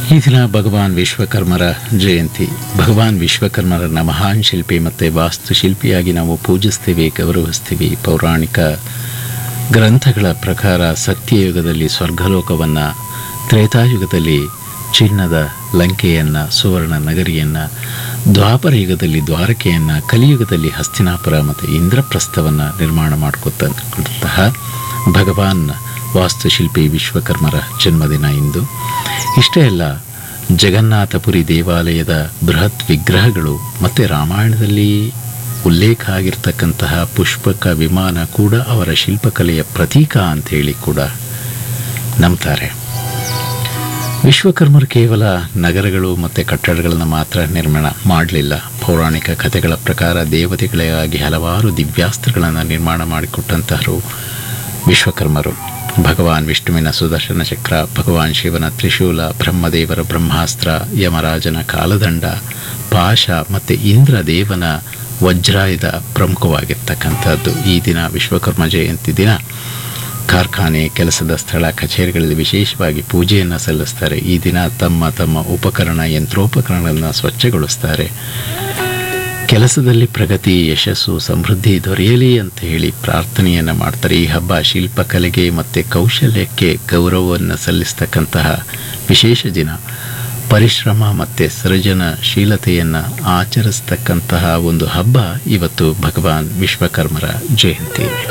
ಈ ದಿನ ಭಗವಾನ್ ವಿಶ್ವಕರ್ಮರ ಜಯಂತಿ ಭಗವಾನ್ ವಿಶ್ವಕರ್ಮರನ್ನ ಮಹಾನ್ ಶಿಲ್ಪಿ ಮತ್ತು ವಾಸ್ತುಶಿಲ್ಪಿಯಾಗಿ ನಾವು ಪೂಜಿಸ್ತೀವಿ ಗೌರವಿಸ್ತೀವಿ ಪೌರಾಣಿಕ ಗ್ರಂಥಗಳ ಪ್ರಕಾರ ಸತ್ಯಯುಗದಲ್ಲಿ ಸ್ವರ್ಗಲೋಕವನ್ನು ತ್ರೇತಾಯುಗದಲ್ಲಿ ಚಿನ್ನದ ಲಂಕೆಯನ್ನು ಸುವರ್ಣ ನಗರಿಯನ್ನು ದ್ವಾಪರ ಯುಗದಲ್ಲಿ ದ್ವಾರಕೆಯನ್ನು ಕಲಿಯುಗದಲ್ಲಿ ಹಸ್ತಿನಾಪುರ ಮತ್ತು ಇಂದ್ರಪ್ರಸ್ಥವನ್ನು ನಿರ್ಮಾಣ ಮಾಡಿಕೊತಂತಹ ಭಗವಾನ್ ವಾಸ್ತುಶಿಲ್ಪಿ ವಿಶ್ವಕರ್ಮರ ಜನ್ಮದಿನ ಇಂದು ಇಷ್ಟೇ ಅಲ್ಲ ಜಗನ್ನಾಥಪುರಿ ದೇವಾಲಯದ ಬೃಹತ್ ವಿಗ್ರಹಗಳು ಮತ್ತು ರಾಮಾಯಣದಲ್ಲಿ ಉಲ್ಲೇಖ ಆಗಿರ್ತಕ್ಕಂತಹ ಪುಷ್ಪಕ ವಿಮಾನ ಕೂಡ ಅವರ ಶಿಲ್ಪಕಲೆಯ ಪ್ರತೀಕ ಅಂತೇಳಿ ಕೂಡ ನಂಬ್ತಾರೆ ವಿಶ್ವಕರ್ಮರು ಕೇವಲ ನಗರಗಳು ಮತ್ತು ಕಟ್ಟಡಗಳನ್ನು ಮಾತ್ರ ನಿರ್ಮಾಣ ಮಾಡಲಿಲ್ಲ ಪೌರಾಣಿಕ ಕಥೆಗಳ ಪ್ರಕಾರ ದೇವತೆಗಳಿಗಾಗಿ ಹಲವಾರು ದಿವ್ಯಾಸ್ತ್ರಗಳನ್ನು ನಿರ್ಮಾಣ ಮಾಡಿಕೊಟ್ಟಂತಹರು ವಿಶ್ವಕರ್ಮರು ಭಗವಾನ್ ವಿಷ್ಣುವಿನ ಸುದರ್ಶನ ಚಕ್ರ ಭಗವಾನ್ ಶಿವನ ತ್ರಿಶೂಲ ಬ್ರಹ್ಮದೇವರ ಬ್ರಹ್ಮಾಸ್ತ್ರ ಯಮರಾಜನ ಕಾಲದಂಡ ಪಾಶ ಮತ್ತು ಇಂದ್ರ ದೇವನ ವಜ್ರಾಯುಧ ಪ್ರಮುಖವಾಗಿರ್ತಕ್ಕಂಥದ್ದು ಈ ದಿನ ವಿಶ್ವಕರ್ಮ ಜಯಂತಿ ದಿನ ಕಾರ್ಖಾನೆ ಕೆಲಸದ ಸ್ಥಳ ಕಚೇರಿಗಳಲ್ಲಿ ವಿಶೇಷವಾಗಿ ಪೂಜೆಯನ್ನು ಸಲ್ಲಿಸ್ತಾರೆ ಈ ದಿನ ತಮ್ಮ ತಮ್ಮ ಉಪಕರಣ ಯಂತ್ರೋಪಕರಣಗಳನ್ನು ಸ್ವಚ್ಛಗೊಳಿಸ್ತಾರೆ ಕೆಲಸದಲ್ಲಿ ಪ್ರಗತಿ ಯಶಸ್ಸು ಸಮೃದ್ಧಿ ದೊರೆಯಲಿ ಅಂತ ಹೇಳಿ ಪ್ರಾರ್ಥನೆಯನ್ನು ಮಾಡ್ತಾರೆ ಈ ಹಬ್ಬ ಶಿಲ್ಪಕಲೆಗೆ ಮತ್ತು ಕೌಶಲ್ಯಕ್ಕೆ ಗೌರವವನ್ನು ಸಲ್ಲಿಸ್ತಕ್ಕಂತಹ ವಿಶೇಷ ದಿನ ಪರಿಶ್ರಮ ಮತ್ತು ಸೃಜನಶೀಲತೆಯನ್ನು ಆಚರಿಸ್ತಕ್ಕಂತಹ ಒಂದು ಹಬ್ಬ ಇವತ್ತು ಭಗವಾನ್ ವಿಶ್ವಕರ್ಮರ ಜಯಂತಿ